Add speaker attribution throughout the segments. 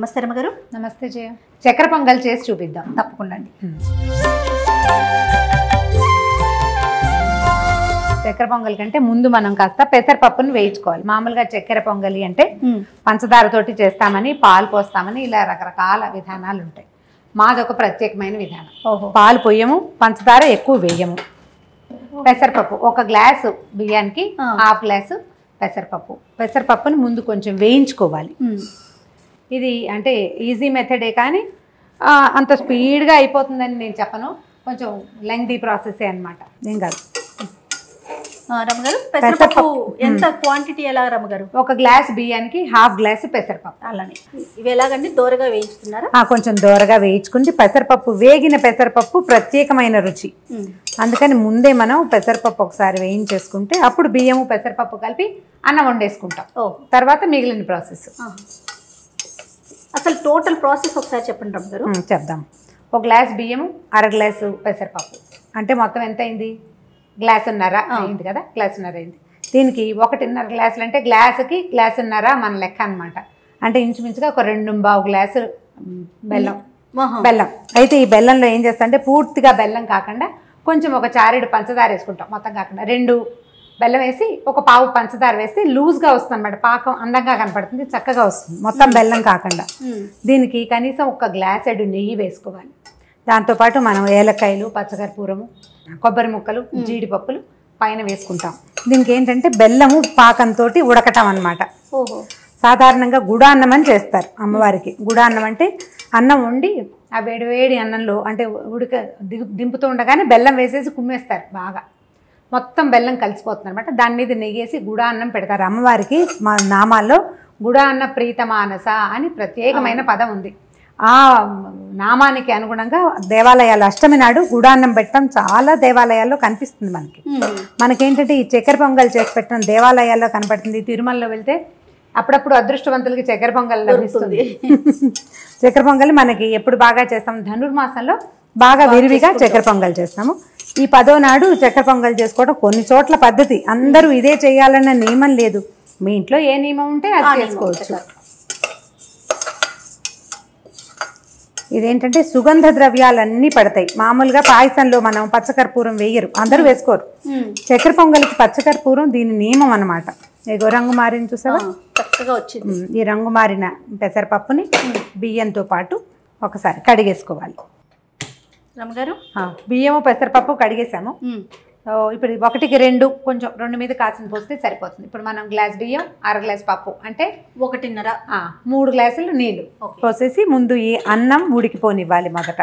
Speaker 1: నమస్తే రమ్మగారు
Speaker 2: నమస్తే జయ చక్కెర పొంగల్ చేసి చూపిద్దాం
Speaker 1: తప్పకుండా అండి
Speaker 2: చక్కెర పొంగల్ కంటే ముందు మనం కాస్త పెసరపప్పును వేయించుకోవాలి మామూలుగా చక్కెర పొంగలి అంటే పంచదారతోటి చేస్తామని పాలు పోస్తామని ఇలా రకరకాల విధానాలు ఉంటాయి మాది ఒక ప్రత్యేకమైన విధానం
Speaker 1: ఓహో
Speaker 2: పాలు పొయ్యము పంచదార ఎక్కువ వేయము పెసరపప్పు ఒక గ్లాసు బియ్యానికి
Speaker 1: ఆ.
Speaker 2: హాఫ్ గ్లాసు పెసరపప్పు పెసరపప్పుని ముందు కొంచెం వేయించుకోవాలి
Speaker 1: ఉమ్.
Speaker 2: ఇది అంటే ఈజీ మెథడే కానీ ఆ, అంత స్పీడ్గా అయిపోతుందని నేను చెప్పను కొంచెం లెంగ్దీ ప్రాసెసే అనమాట ఏం కాదు
Speaker 1: ఆ, రమ్మగారు పెసరపప్పు ఎంత క్వాంటిటీ ఎలా రమ్మగారు
Speaker 2: ఒక గ్లాస్ బియ్యానికి హాఫ్ గ్లాస్ పెసరపప్పు
Speaker 1: అలానే ఇవి ఎలాగండి దోరగా వేయిస్తున్నారా
Speaker 2: ఆ, కొంచెం దోరగా వేయించుకుంటే పెసరపప్పు వేగిన పెసరపప్పు ప్రత్యేకమైన రుచి
Speaker 1: ఉమ్.
Speaker 2: అందుకని ముందే మనం పెసరపప్పు ఒకసారి వేయించేసుకుంటే అప్పుడు బియ్యము పెసరపప్పు కలిపి అన్నం వండేసుకుంటాం
Speaker 1: ఓ
Speaker 2: తర్వాత మిగిలిన ప్రాసెస్
Speaker 1: ఆ. అసలు టోటల్ ప్రాసెస్ ఒకసారి చెప్పండి రమ్మగారు
Speaker 2: ఉమ్, చెప్దాం ఒక గ్లాస్ బియ్యము అర గ్లాసు పెసరపప్పు అంటే మొత్తం ఎంత అయింది గ్లాసున్నర అయింది కదా గ్లాసున్నర అయింది దీనికి ఒకటిన్నర గ్లాసులు అంటే గ్లాసుకి గ్లాసున్నర మన లెక్క అన్నమాట అంటే ఇంచుమించుగా ఒక రెండు బావు గ్లాసు ఉమ్, బెల్లం
Speaker 1: ఆహా.
Speaker 2: బెల్లం అయితే ఈ బెల్లంలో ఏం చేస్తా అంటే పూర్తిగా బెల్లం కాకుండా కొంచెం ఒక చారెడు పంచదార వేసుకుంటాం మొత్తం కాకుండా రెండు బెల్లం వేసి ఒక పావు పంచదార వేస్తే లూజ్గా వస్తుంది అనమాట పాకం అందంగా కనపడుతుంది చక్కగా వస్తుంది మొత్తం బెల్లం కాకుండా
Speaker 1: ఉమ్.
Speaker 2: దీనికి కనీసం ఒక గ్లాసెడు నెయ్యి వేసుకోవాలి దాంతోపాటు మనం ఏలక్కాయలు పచ్చకర్పూరము కొబ్బరి ముక్కలు జీడిపప్పులు పైన వేసుకుంటాం దీనికి ఏంటంటే బెల్లము పాకంతో ఉడకటం అన్నమాట
Speaker 1: ఓహో
Speaker 2: సాధారణంగా గుడాన్నం అని చేస్తారు అమ్మవారికి గుడాన్నం అంటే అన్నం వండి ఆ వేడి వేడి అన్నంలో అంటే ఉడక దిగు దింపుతూ ఉండగానే బెల్లం వేసేసి కుమ్మేస్తారు బాగా మొత్తం బెల్లం కలిసిపోతుంది అనమాట దాని మీద నెయ్యేసి గుడా అన్నం పెడతారు అమ్మవారికి మా నామాల్లో గుడా అన్న ప్రీతమానస అని ప్రత్యేకమైన పదం ఉంది ఆ నామానికి అనుగుణంగా దేవాలయాలు అష్టమి నాడు గుడాన్నం పెట్టడం చాలా దేవాలయాల్లో కనిపిస్తుంది మనకి
Speaker 1: ఉమ్.
Speaker 2: మనకేంటంటే ఈ చక్కెర పొంగల్ చేసి పెట్టడం దేవాలయాల్లో కనపడుతుంది తిరుమలలో వెళ్తే అప్పుడప్పుడు అదృష్టవంతులకి చక్కెర పొంగల్ లభిస్తుంది చక్కెర పొంగల్ మనకి ఎప్పుడు బాగా చేస్తాం ధనుర్మాసంలో బాగా విరివిగా చక్కెర పొంగల్ చేస్తాము ఈ పదో నాడు చక్కెర పొంగల్ చేసుకోవడం కొన్ని చోట్ల పద్ధతి అందరూ ఇదే చేయాలన్న నియమం లేదు మీ ఇంట్లో ఏ నియమం ఉంటే అది చేసుకోవచ్చు ఇదేంటంటే సుగంధ ద్రవ్యాలన్నీ పడతాయి మామూలుగా పాయసంలో మనం పచ్చకర్పూరం వేయరు అందరూ వేసుకోరు
Speaker 1: ఉమ్.
Speaker 2: చక్కెర పొంగల్కి పచ్చకర్పూరం దీని నియమం అన్నమాట ఇగో రంగు మారిన చూసావా
Speaker 1: ఆ, చక్కగా వచ్చింది
Speaker 2: ఉమ్, ఈ రంగు మారిన పెసరపప్పుని బియ్యంతో పాటు ఒకసారి కడిగేసుకోవాలి
Speaker 1: రమ్మగారు
Speaker 2: ఆ, బియ్యము పెసరపప్పు కడిగేసాము
Speaker 1: ఉమ్.
Speaker 2: ఓ, ఇప్పుడు ఒకటికి రెండు కొంచెం రెండు మీద కాసిన పోస్తే సరిపోతుంది ఇప్పుడు మనం గ్లాస్ బియ్యం అర గ్లాస్ పప్పు అంటే
Speaker 1: ఒకటిన్నర
Speaker 2: ఆ, మూడు గ్లాసులు నీళ్లు
Speaker 1: ఓకే.
Speaker 2: పోసేసి ముందు ఈ అన్నం ఉడికిపోనివ్వాలి మొదట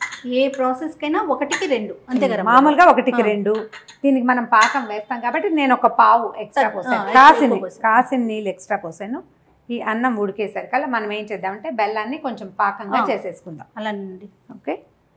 Speaker 1: ఏ ప్రాసెస్ కైనా ఒకటికి రెండు అంతే కదా
Speaker 2: మామూలుగా ఒకటికి రెండు దీనికి మనం పాకం వేస్తాం కాబట్టి నేను ఒక పావు ఎక్స్ట్రా
Speaker 1: ఆ,
Speaker 2: పోసాను
Speaker 1: ఎక్కువ
Speaker 2: కాసిన
Speaker 1: పోసాను.
Speaker 2: కాసిన నీళ్ళు ఎక్స్ట్రా పోసాను ఈ అన్నం ఉడికేసరికల్లా మనం ఏం చేద్దామంటే బెల్లాన్ని కొంచెం పాకంగా
Speaker 1: ఆ.
Speaker 2: చేసేసుకుందాం
Speaker 1: అలానండి
Speaker 2: ఓకే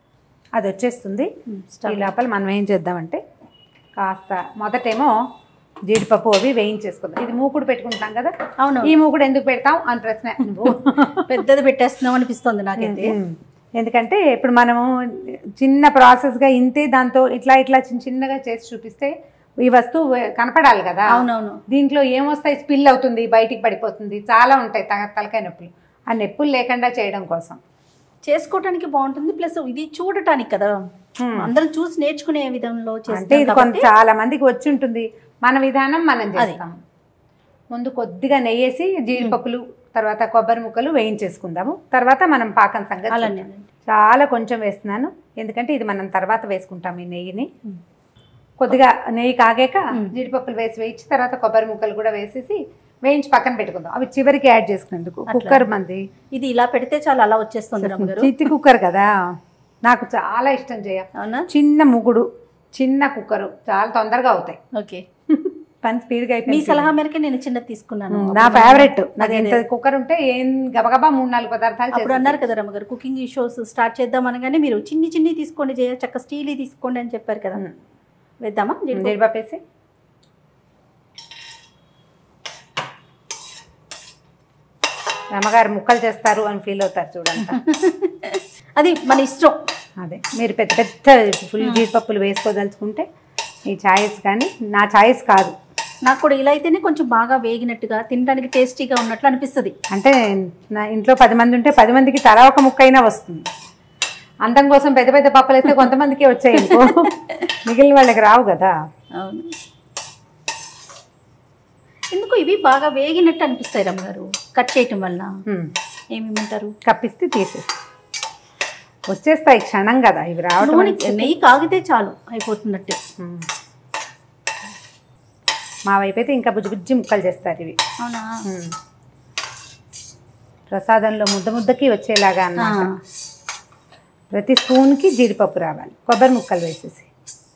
Speaker 2: అది వచ్చేస్తుంది
Speaker 1: ఉమ్,
Speaker 2: ఈ
Speaker 1: స్టవ్
Speaker 2: లోపల మనం ఏం చేద్దామంటే కాస్త మొదటేమో జీడిపప్పు అవి వేయించేసుకుందాం ఇది మూకుడు పెట్టుకుంటాం కదా
Speaker 1: అవును
Speaker 2: ఈ మూకుడు ఎందుకు పెడతాం అని ప్రశ్న నువ్వు
Speaker 1: పెద్దది పెట్టేస్తున్నాం అనిపిస్తుంది నాకైతే
Speaker 2: ఉమ్. ఎందుకంటే ఇప్పుడు మనము చిన్న ప్రాసెస్గా ఇంతే దాంతో ఇట్లా ఇట్లా చిన్న చిన్నగా చేసి చూపిస్తే ఈ వస్తువు కనపడాలి కదా
Speaker 1: అవునవును
Speaker 2: దీంట్లో ఏమొస్తాయి స్పిల్ అవుతుంది బయటికి పడిపోతుంది చాలా ఉంటాయి తల తలకాయ నొప్పులు ఆ నొప్పులు లేకుండా చేయడం కోసం
Speaker 1: చేసుకోవటానికి బాగుంటుంది ప్లస్ ఇది చూడటానికి కదా
Speaker 2: Hmm.
Speaker 1: అందరం చూసి నేర్చుకునే విధంలో
Speaker 2: అంటే
Speaker 1: చేస్తాం
Speaker 2: ఇది కొంత
Speaker 1: కాబట్టి
Speaker 2: చాలా మందికి వచ్చి ఉంటుంది మన విధానం మనం చేస్తాం ముందు కొద్దిగా నెయ్యేసి జీడిపప్పులు తర్వాత కొబ్బరి ముక్కలు వేయించేసుకుందాము తర్వాత మనం పాకం సంగతి
Speaker 1: అలానే
Speaker 2: చూద్దాం. చాలా కొంచెం వేస్తున్నాను ఎందుకంటే ఇది మనం తర్వాత వేసుకుంటాం ఈ నెయ్యిని
Speaker 1: Hmm.
Speaker 2: కొద్దిగా నెయ్యి కాగాక
Speaker 1: Hmm.
Speaker 2: జీడిపప్పులు వేసి వేయించి తర్వాత కొబ్బరి ముక్కలు కూడా వేసేసి వేయించి పక్కన పెట్టుకుందాం అవి చివరికి యాడ్ చేసుకునేందుకు
Speaker 1: అట్లా.
Speaker 2: కుక్కర్ మంది
Speaker 1: ఇది ఇలా పెడితే చాలా అలా వచ్చేస్తుంది రమ్మగారు
Speaker 2: చిత్తి కుక్కర్ కదా నాకు చాలా ఇష్టం చేయ
Speaker 1: అవునా
Speaker 2: చిన్న ముగుడు చిన్న కుక్కరు చాలా తొందరగా అవుతాయి
Speaker 1: ఓకే
Speaker 2: పని స్పీడ్గా
Speaker 1: మీ
Speaker 2: అయిపోయింది
Speaker 1: సలహా మేరకే నేను చిన్నది తీసుకున్నాను
Speaker 2: ఉమ్, నా ఫేవరెట్ నాకు
Speaker 1: అదే,
Speaker 2: ఎంత కుక్కర్ ఉంటే ఏం గబగబా మూడు నాలుగు పదార్థాలు
Speaker 1: అప్పుడు
Speaker 2: చేసేసి.
Speaker 1: అన్నారు కదా రమ్మగారు కుకింగ్ షోస్ స్టార్ట్ చేద్దాం అనగానే మీరు చిన్ని చిన్ని తీసుకోండి చేయ చక్క స్టీల్ తీసుకోండి అని చెప్పారు కదా
Speaker 2: ఉమ్.
Speaker 1: వేద్దామా జీడిపప్పు?
Speaker 2: జీడిపప్పు వేసి అమ్మగారు ముక్కలు చేస్తారు అని ఫీల్ అవుతారు చూడండి
Speaker 1: అది మన ఇష్టం
Speaker 2: అదే మీరు పెద్ద పెద్ద ఫుల్ జీడిపప్పులు వేసుకోదలుచుకుంటే ఈ ఛాయిస్ కానీ నా ఛాయిస్ కాదు
Speaker 1: నాకు కూడా ఇలా అయితేనే కొంచెం బాగా వేగినట్టుగా తినడానికి టేస్టీగా ఉన్నట్లు అనిపిస్తుంది
Speaker 2: అంటే నా ఇంట్లో పది మంది ఉంటే పది మందికి తలా ఒక ముక్క అయినా వస్తుంది అందం కోసం పెద్ద పెద్ద పప్పలు వేస్తే కొంతమందికి వచ్చాయి అనుకో మిగిలిన వాళ్ళకి రావు కదా
Speaker 1: అవును ఎందుకు ఇవి బాగా వేగినట్టు అనిపిస్తాయి రమ్మగారు కట్ చేయటం వల్ల
Speaker 2: ఉమ్.
Speaker 1: ఏమేమంటారు
Speaker 2: కప్పిస్తే తీసేసి వచ్చేస్తాయి క్షణం కదా ఇవి రావడం
Speaker 1: నూనె నెయ్యి కాగితే చాలు అయిపోతున్నట్టే
Speaker 2: ఉమ్. మా వైపు అయితే ఇంకా బుజ్జి బుజ్జి ముక్కలు చేస్తారు ఇవి
Speaker 1: అవునా
Speaker 2: ఉమ్. ప్రసాదంలో ముద్ద ముద్దకి వచ్చేలాగా అన్నమాట
Speaker 1: ఆ.
Speaker 2: ప్రతి స్పూన్కి జీడిపప్పు రావాలి కొబ్బరి ముక్కలు వేసేసి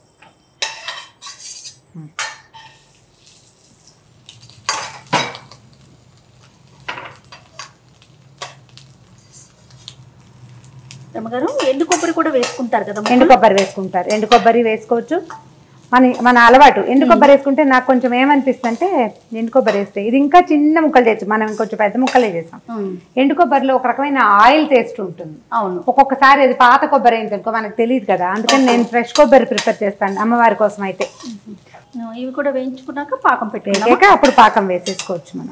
Speaker 1: రమ్మగారు ఎండు కొబ్బరి కూడా వేసుకుంటారు కదా
Speaker 2: ఎండు కొబ్బరి వేసుకుంటారు ఎండు కొబ్బరి వేసుకోవచ్చు మన మన అలవాటు ఎండు కొబ్బరి వేసుకుంటే నాకు కొంచెం ఏమనిపిస్తుంది అంటే ఎండు కొబ్బరి వేస్తే ఇది ఇంకా చిన్న ముక్కలు చేయొచ్చు మనం ఇంకొంచెం పెద్ద ముక్కలే చేసాం
Speaker 1: ఉమ్,
Speaker 2: ఎండు కొబ్బరిలో ఒక రకమైన ఆయిల్ టేస్ట్ ఉంటుంది
Speaker 1: అవును
Speaker 2: ఒక్కొక్కసారి అది పాత కొబ్బరి అయింది అనుకో మనకు తెలియదు కదా అందుకని నేను ఫ్రెష్ కొబ్బరి ప్రిఫర్ చేస్తాను అమ్మవారి కోసం అయితే
Speaker 1: ఉమ్, ఇవి కూడా వేయించుకున్నాక పాకం పెట్టుకున్నాం
Speaker 2: వేసాక అప్పుడు పాకం వేసేసుకోవచ్చు మనం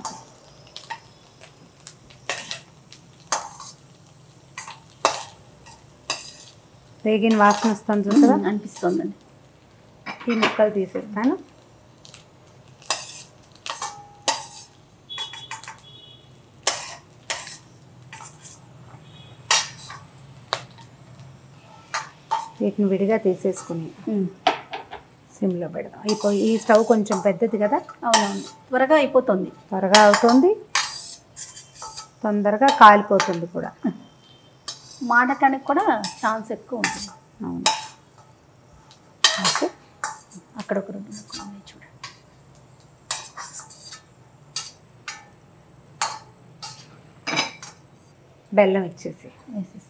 Speaker 2: వేగిన వాసన వస్తుంది చూసారా
Speaker 1: అనిపిస్తుందండి
Speaker 2: ఈ ముక్కలు తీసేస్తాను వీటిని విడిగా తీసేసుకుని
Speaker 1: ఉమ్,
Speaker 2: సిమ్లో పెడదాం ఇప్పుడు ఈ స్టవ్ కొంచెం పెద్దది కదా
Speaker 1: అవునవును త్వరగా అయిపోతుంది
Speaker 2: త్వరగా అవుతుంది తొందరగా కాలిపోతుంది కూడా
Speaker 1: మాడటానికి కూడా ఛాన్స్ ఎక్కువ ఉంటుంది
Speaker 2: అవును ఓకే
Speaker 1: అక్కడ ఒక రెండు ముక్కలు ఉన్నాయి చూడండి
Speaker 2: బెల్లం ఇచ్చేసి
Speaker 1: వేసేస్తాను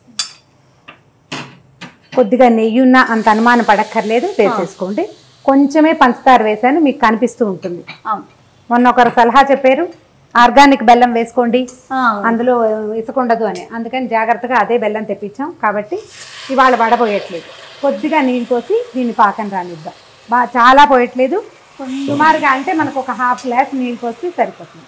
Speaker 2: కొద్దిగా నెయ్యి ఉన్న అంత అనుమానం పడక్కర్లేదు వేసేసుకోండి కొంచెమే పంచదార వేసాను మీకు కనిపిస్తూ ఉంటుంది
Speaker 1: అవును
Speaker 2: మొన్న ఒకరు సలహా చెప్పారు ఆర్గానిక్ బెల్లం వేసుకోండి
Speaker 1: ఆ,
Speaker 2: అందులో ఇసుకుండదు అని అందుకని జాగ్రత్తగా అదే బెల్లం తెప్పించాం కాబట్టి ఇవాళ వడపోయట్లేదు కొద్దిగా నీళ్ళు పోసి దీన్ని పాకం రానిద్దాం బా చాలా పోయట్లేదు సుమారుగా అంటే మనకు ఒక హాఫ్ గ్లాస్ నీళ్ళు పోసి సరిపోతుంది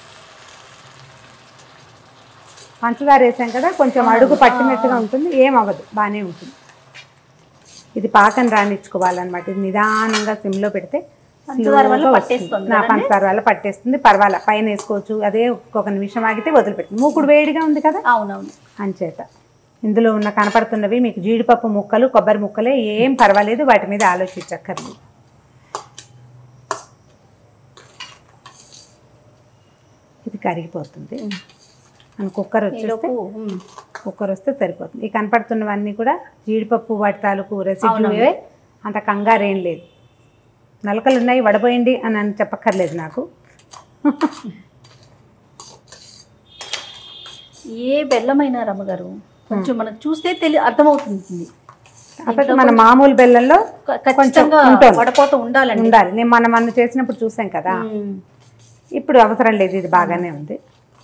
Speaker 2: పంచదార వేసాం కదా కొంచెం అడుగు పట్టినట్టుగా ఉంటుంది ఏం అవ్వదు బాగానే ఉంటుంది ఇది పాకం రానిచ్చుకోవాలన్నమాట ఇది నిదానంగా సిమ్లో పెడితే
Speaker 1: పంచదార వల్ల
Speaker 2: స్లోగా
Speaker 1: పట్టేస్తుంది
Speaker 2: వస్తుంది. నా
Speaker 1: కదండి?
Speaker 2: పంచదార వల్ల పట్టేస్తుంది పర్వాలా పైన వేసుకోవచ్చు అదే ఒక నిమిషం ఆగితే వదిలిపెట్టింది మూకుడు వేడిగా ఉంది కదా
Speaker 1: అవునవును
Speaker 2: అంచేత ఇందులో ఉన్న కనపడుతున్నవి మీకు జీడిపప్పు ముక్కలు కొబ్బరి ముక్కలే ఏం పర్వాలేదు వాటి మీద ఆలోచించక్కర్లేదు ఇది కరిగిపోతుంది మన కుక్కర్ వచ్చేస్తే
Speaker 1: ఈలోపు ఉమ్,
Speaker 2: కుక్కర్ వస్తే సరిపోతుంది ఈ కనపడుతున్నవన్నీ కూడా జీడిపప్పు వాటి తాలూకు రెసిడ్యూ
Speaker 1: అవునవును.
Speaker 2: ఇవే అంత కంగారేం లేదు నలకలు ఉన్నాయి వడపోయండి అని అని చెప్పక్కర్లేదు నాకు
Speaker 1: ఏ బెల్లమైనా రమ్మగారు కొంచెం మనకు చూస్తే తెలి అర్థమవుతుంది
Speaker 2: అసలు మన మామూలు బెల్లంలో
Speaker 1: క- ఖచ్చితంగా
Speaker 2: ఉంటుంది.
Speaker 1: వడపోత ఉండాలండి
Speaker 2: ఉండాలి నేను మనం మన చేసినప్పుడు చూసాం కదా
Speaker 1: ఉమ్,
Speaker 2: ఇప్పుడు అవసరం లేదు ఇది బాగానే ఉంది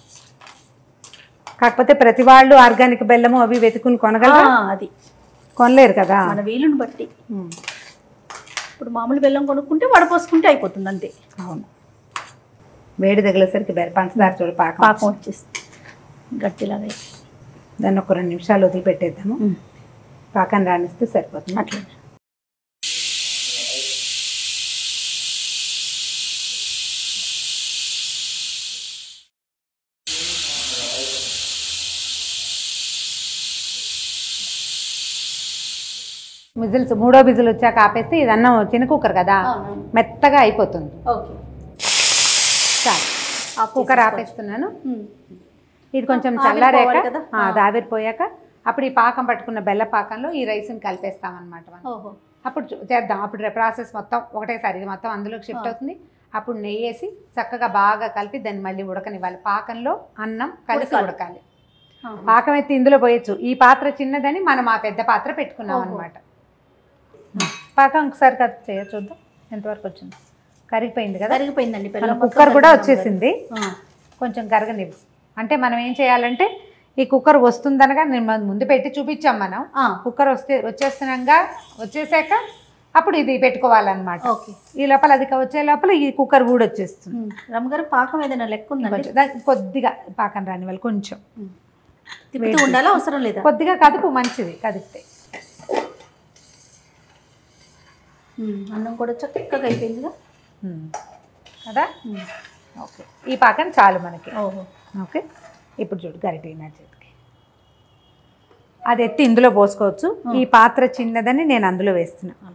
Speaker 2: కాకపోతే ప్రతి వాళ్ళు ఆర్గానిక్ బెల్లము అవి వెతుకుని
Speaker 1: ఆ,
Speaker 2: కొనగలరా
Speaker 1: అది
Speaker 2: కొనలేరు కదా
Speaker 1: మన వీలుని బట్టి
Speaker 2: ఉమ్,
Speaker 1: ఇప్పుడు మామూలు బెల్లం కొనుక్కుంటే వడపోసుకుంటే అయిపోతుంది అంతే
Speaker 2: అవును వేడి తగిలేసరికి బెల్ల పంచదార చూడు పాకం
Speaker 1: పాకం వచ్చేస్తుంది గట్టిలాగా అయితే.
Speaker 2: దాన్ని ఒక రెండు నిమిషాలు వదిలిపెట్టేద్దాము
Speaker 1: ఉమ్,
Speaker 2: పాకం రాణిస్తే సరిపోతుంది
Speaker 1: అట్లా
Speaker 2: విజిల్స్ మూడో విజిల్ వచ్చాక ఆపేస్తే ఇది అన్నం చిన్న కుక్కర్ కదా
Speaker 1: అవునవును.
Speaker 2: మెత్తగా అయిపోతుంది
Speaker 1: ఓకే
Speaker 2: చాలు ఆ కుక్కర్ ఆపేస్తున్నాను
Speaker 1: ఉమ్,
Speaker 2: ఇది కొంచెం
Speaker 1: ఆవిరి
Speaker 2: చల్లారాక
Speaker 1: పోవాలి కదా?
Speaker 2: ఆ, అది ఆవిరిపోయాక అప్పుడు ఈ పాకం పట్టుకున్న బెల్ల పాకంలో ఈ రైస్ని కలిపేస్తాం అనమాట మనం
Speaker 1: ఓహో
Speaker 2: అప్పుడు చూ- చేద్దాం అప్పుడు ప్రాసెస్ మొత్తం ఒకటేసారి ఇది మొత్తం అందులోకి షిఫ్ట్ అవుతుంది అప్పుడు నెయ్యి వేసి చక్కగా బాగా కలిపి దాన్ని మళ్ళీ ఉడకనివ్వాలి పాకంలో అన్నం కలిసి
Speaker 1: ఉడకాలి.
Speaker 2: ఉడకాలి
Speaker 1: ఆహా.
Speaker 2: పాకం ఎత్తి ఇందులో పోయొచ్చు ఈ పాత్ర చిన్నదని మనం ఆ పెద్ద పాత్ర పెట్టుకున్నాం
Speaker 1: ఓహో.
Speaker 2: అనమాట పాకం ఒకసారి కట్ చేయ చూద్దాం ఎంతవరకు వచ్చింది కరిగిపోయింది కదా
Speaker 1: కరిగిపోయిందండి
Speaker 2: మన
Speaker 1: బెల్లం మొత్తం
Speaker 2: కుక్కర్ కూడా
Speaker 1: కరిగిపోయింది.
Speaker 2: వచ్చేసింది
Speaker 1: ఆ,
Speaker 2: కొంచెం కరగనివ్వు అంటే మనం ఏం చేయాలంటే ఈ కుక్కర్ వస్తుందనగా నేను మన ముందు పెట్టి చూపించాం మనం
Speaker 1: ఆ,
Speaker 2: కుక్కర్ వస్తే వచ్చేస్తున్నాగా వచ్చేసాక అప్పుడు ఇది పెట్టుకోవాలన్నమాట
Speaker 1: ఓకే
Speaker 2: ఈ లోపల అది వచ్చే లోపల ఈ కుక్కర్ కూడా వచ్చేస్తుంది
Speaker 1: ఉమ్. రమ్మగారు పాకం ఏదైనా లెక్క ఉందండి
Speaker 2: కొంచెం దానికి కొద్దిగా పాకం రాని వాళ్ళు కొంచెం
Speaker 1: ఉమ్. తిప్పుతూ ఉండాలా అవసరం లేదా
Speaker 2: కొద్దిగా కదుపు మంచిది కదిపితే
Speaker 1: ఉమ్. అన్నం కూడా చక్కగా అయిపోయిందిగా
Speaker 2: ఉమ్. కదా
Speaker 1: ఉమ్.
Speaker 2: ఓకే ఈ పాకం చాలు మనకి
Speaker 1: ఓహో
Speaker 2: ఓకే ఇప్పుడు చూడు గరిటె నా చేతికి అది ఎత్తి ఇందులో పోసుకోవచ్చు ఈ పాత్ర చిన్నదని నేను అందులో వేస్తున్నా
Speaker 1: అలాగే.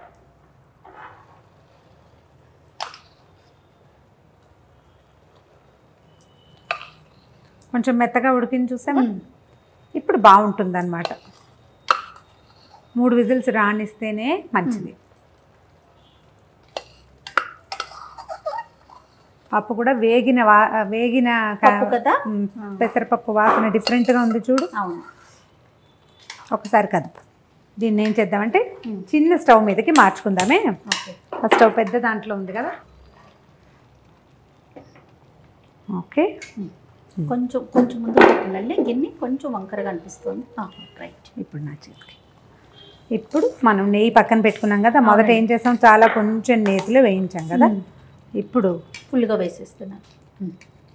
Speaker 2: కొంచెం మెత్తగా ఉడికింది చూసామా
Speaker 1: ఉమ్.
Speaker 2: ఇప్పుడు బాగుంటుంది అనమాట మూడు విజిల్స్ రానిస్తేనే మంచిది పప్పు కూడా వేగిన వా వేగిన క-
Speaker 1: పప్పు కదా
Speaker 2: ఉమ్, పెసరపప్పు వాసన డిఫరెంట్గా ఉంది చూడు
Speaker 1: అవును
Speaker 2: ఒకసారి కదుపు దీన్ని ఏం చేద్దామంటే
Speaker 1: ఉమ్.
Speaker 2: చిన్న స్టవ్ మీదకి మార్చుకుందామే
Speaker 1: ఓకే
Speaker 2: ఆ స్టవ్ పెద్ద దాంట్లో ఉంది కదా ఓకే
Speaker 1: ఉమ్. కొంచెం కొంచెం ముందు పెట్టండి గిన్నె కొంచెం వంకరగా అనిపిస్తుంది ఆహా, రైట్
Speaker 2: ఇప్పుడు నా చేతికి ఇప్పుడు మనం నెయ్యి పక్కన పెట్టుకున్నాం కదా మొదట ఏం చేసాం చాలా కొంచెం నేతిలో వేయించాం కదా ఇప్పుడు
Speaker 1: ఫుల్గా వేసేస్తున్నాను ఉమ్.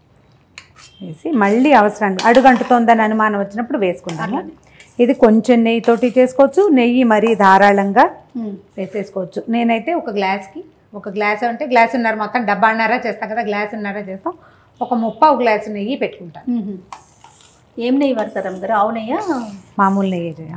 Speaker 2: వేసి మళ్ళీ అవసరాన్ని అడుగంటుతోందని అనుమానం వచ్చినప్పుడు వేసుకుందాము
Speaker 1: అలానే.
Speaker 2: ఇది కొంచెం నెయ్యితోటి చేసుకోవచ్చు నెయ్యి మరీ ధారాళంగా
Speaker 1: ఉమ్.
Speaker 2: వేసేసుకోవచ్చు నేనైతే ఒక గ్లాస్కి ఒక గ్లాస్ అంటే గ్లాస్ ఉన్నర మొత్తం డబ్బాన్నర చేస్తాం కదా గ్లాస్ ఉన్నర చేస్తాం ఒక ముప్పావు గ్లాసు నెయ్యి పెట్టుకుంటాను
Speaker 1: ఉహు. ఏం నెయ్యి పడతారు అమ్మగారు ఆవు నెయ్యా
Speaker 2: మామూలు నెయ్యి చేయ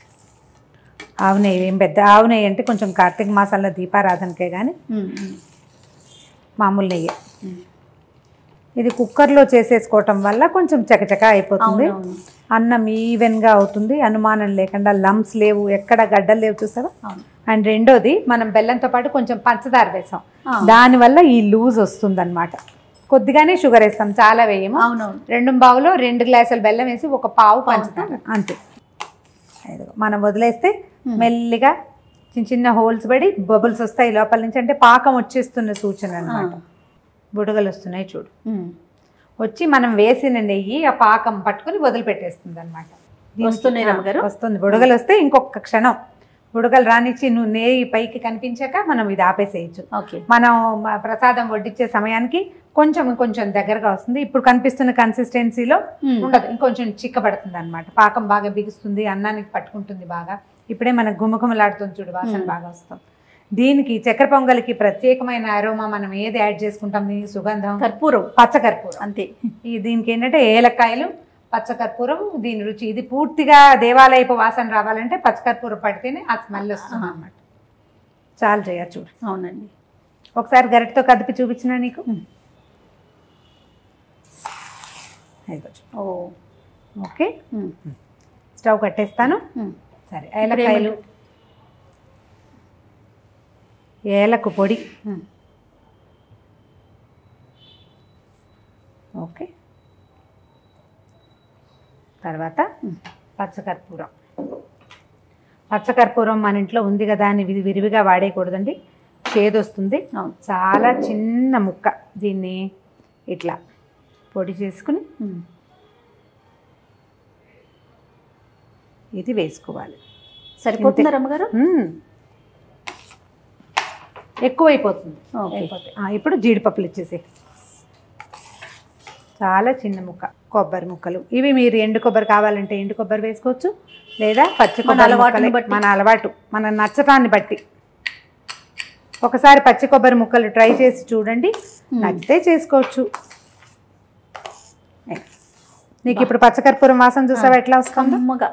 Speaker 2: ఆవు నెయ్యి ఏం పెద్ద ఆవు నెయ్యి అంటే కొంచెం కార్తీక మాసాల్లో దీపారాధనకే కానీ
Speaker 1: ఉమ్, ఉమ్,
Speaker 2: మామూలు నెయ్యి
Speaker 1: ఉమ్.
Speaker 2: ఇది కుక్కర్లో చేసేసుకోవటం వల్ల కొంచెం చకచక అయిపోతుంది
Speaker 1: అవునవును
Speaker 2: అన్నం ఈవెన్గా అవుతుంది అనుమానం లేకుండా లంప్స్ లేవు ఎక్కడ గడ్డలు లేవు చూసావా
Speaker 1: అవును
Speaker 2: అండ్ రెండోది మనం బెల్లంతో పాటు కొంచెం పంచదార వేసాం
Speaker 1: ఆ.
Speaker 2: దానివల్ల ఈ లూజ్ వస్తుంది కొద్దిగానే షుగర్ వేస్తాం చాలా వేయము
Speaker 1: అవునవును
Speaker 2: రెండు బావులో రెండు గ్లాసులు బెల్లం వేసి ఒక పావు పంచదార అంతే ఇదిగో మనం వదిలేస్తే మెల్లిగా చిన్న చిన్న హోల్స్ పడి బబుల్స్ వస్తాయి లోపల నుంచి అంటే పాకం వచ్చేస్తున్న సూచన అన్నమాట బుడగలు వస్తున్నాయి చూడు
Speaker 1: ఉమ్.
Speaker 2: వచ్చి మనం వేసిన నెయ్యి ఆ పాకం పట్టుకుని వదిలిపెట్టేస్తుంది అనమాట
Speaker 1: వస్తున్నాయి రమ్మగారు
Speaker 2: వస్తుంది బుడగలు వస్తే ఇంకొక క్షణం బుడగలు రానిచ్చి నువ్వు నెయ్యి పైకి కనిపించాక మనం ఇది ఆపేసేయచ్చు
Speaker 1: ఓకే
Speaker 2: మనం మ- ప్రసాదం వడ్డించే సమయానికి కొంచెం ఇంకొంచెం దగ్గరగా వస్తుంది ఇప్పుడు కనిపిస్తున్న కన్సిస్టెన్సీలో
Speaker 1: Hmm.
Speaker 2: ఉండదు ఇంకొంచెం చిక్కబడుతుంది అనమాట పాకం బాగా బిగుస్తుంది అన్నానికి పట్టుకుంటుంది బాగా ఇప్పుడే మనకు గుమగుమలాడుతుంది చూడు వాసన బాగా వస్తుంది దీనికి చక్కెర పొంగలికి ప్రత్యేకమైన అరోమా మనం ఏది యాడ్ చేసుకుంటాం దీనికి సుగంధం
Speaker 1: కర్పూరం
Speaker 2: పచ్చకర్పూరం
Speaker 1: అంతే
Speaker 2: ఈ దీనికి ఏంటంటే ఏలక్కాయలు పచ్చకర్పూరం దీని రుచి ఇది పూర్తిగా దేవాలయపు వాసన రావాలంటే పచ్చకర్పూరం పడితేనే ఆ స్మెల్ వస్తుంది అన్నమాట చాలు చేయ చూడు
Speaker 1: అవునండి
Speaker 2: ఒకసారి గరిటతో కదిపి చూపించిన నీకు
Speaker 1: ఉమ్.
Speaker 2: ఇదిగో చూడు.
Speaker 1: ఓ
Speaker 2: ఓకే
Speaker 1: ఉమ్,
Speaker 2: స్టవ్ కట్టేస్తాను
Speaker 1: ఉమ్.
Speaker 2: సరే ఏలక్కాయలు ఏలకు పొడి
Speaker 1: ఉమ్.
Speaker 2: ఓకే తర్వాత పచ్చకర్పూరం పచ్చకర్పూరం మన ఇంట్లో ఉంది కదా అని విరి- విరివిగా వాడేయకూడదండి చేదు వస్తుంది
Speaker 1: అవును
Speaker 2: చాలా చిన్న ముక్క దీన్ని ఇట్లా పొడి చేసుకుని
Speaker 1: ఉమ్.
Speaker 2: ఇది వేసుకోవాలి
Speaker 1: సరిపోతుందా రమ్మగారు
Speaker 2: మ్మ్. ఎక్కువైపోతుంది
Speaker 1: ఓకే
Speaker 2: అయిపోతే ఆ, ఇప్పుడు జీడిపప్పులు ఇచ్చేసి చాలా చిన్న ముక్క కొబ్బరి ముక్కలు ఇవి మీరు ఎండు కొబ్బరి కావాలంటే ఎండు కొబ్బరి వేసుకోవచ్చు లేదా పచ్చి
Speaker 1: మన
Speaker 2: కొబ్బరి
Speaker 1: అలవాటుని
Speaker 2: ముక్కలే,
Speaker 1: బట్టి.
Speaker 2: మన అలవాటు మన నచ్చటాన్ని బట్టి ఒకసారి పచ్చి కొబ్బరి ముక్కలు ట్రై చేసి చూడండి నచ్చితే చేసుకోవచ్చు ఏ. నీకు ఇప్పుడు పచ్చకర్పూరం వాసన చూసావా ఎట్లా వస్తుందో
Speaker 1: కమ్మగా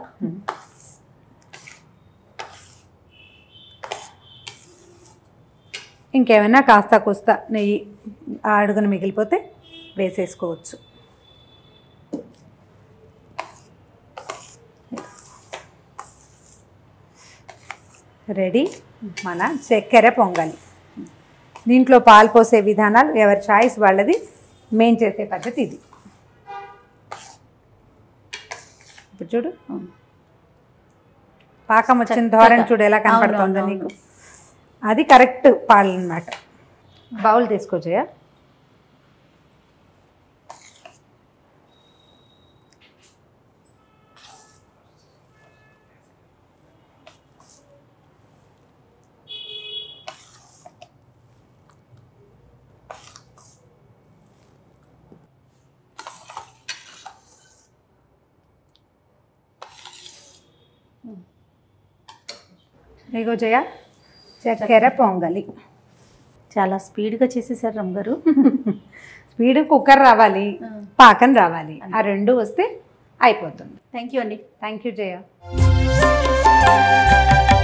Speaker 2: ఇంకేమైనా కాస్త కూస్త నెయ్యి ఆ అడుగున మిగిలిపోతే వేసేసుకోవచ్చు రెడీ మన చక్కెర పొంగలి దీంట్లో పాలు పోసే విధానాలు ఎవరి చాయిస్ వాళ్ళది మేం చేసే పద్ధతి ఇది ఇప్పుడు చూడు
Speaker 1: ఉమ్.
Speaker 2: పాకం వచ్చిన
Speaker 1: చక్కగా.
Speaker 2: ధోరణి చూడు ఎలా కనపడుతుందో
Speaker 1: అవునవును,
Speaker 2: నీకు అది కరెక్ట్ పాలు అన్నమాట బౌల్ తీసుకోవచ్చా ఇగో జయ చక్కెర పొంగలి
Speaker 1: చాలా స్పీడ్గా చేసేసారు రమ్మగారు
Speaker 2: స్పీడ్ కుక్కర్ రావాలి పాకం రావాలి ఆ రెండు వస్తే అయిపోతుంది
Speaker 1: థ్యాంక్ యూ అండి
Speaker 2: థ్యాంక్ యూ జయ